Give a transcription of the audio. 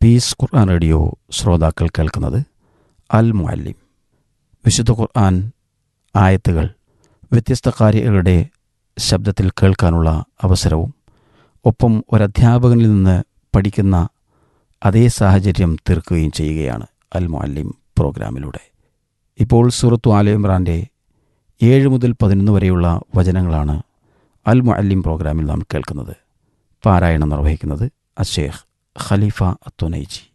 piece ഖുർആൻ radio ശ്രോതാക്കൾ കേൾക്കുന്നത് അൽ മുഅല്ലിം വിശുദ്ധ ഖുർആൻ ആയത്തുകൾ വ്യത്യസ്ത കാര്യങ്ങളുടെ ശബ്ദത്തിൽ കേൾക്കാനുള്ള അവസരവും ഒപ്പം ഒരധ്യാപകനിൽ നിന്ന് പഠിക്കുന്ന അതേ സാഹചര്യം തീർക്കുകയും ചെയ്യുകയാണ് അൽ മുഅല്ലിം പ്രോഗ്രാമിലൂടെ ഇപ്പോൾ സൂറത്തു ആല ഇമ്രാൻ്റെ ഏഴ് മുതൽ പതിനൊന്ന് വരെയുള്ള വചനങ്ങളാണ് അൽ മുഅല്ലിം പ്രോഗ്രാമിൽ നാം കേൾക്കുന്നത് പാരായണം നിർവഹിക്കുന്നത് അഷേഖ് ഖലീഫ അത്തുനൈജി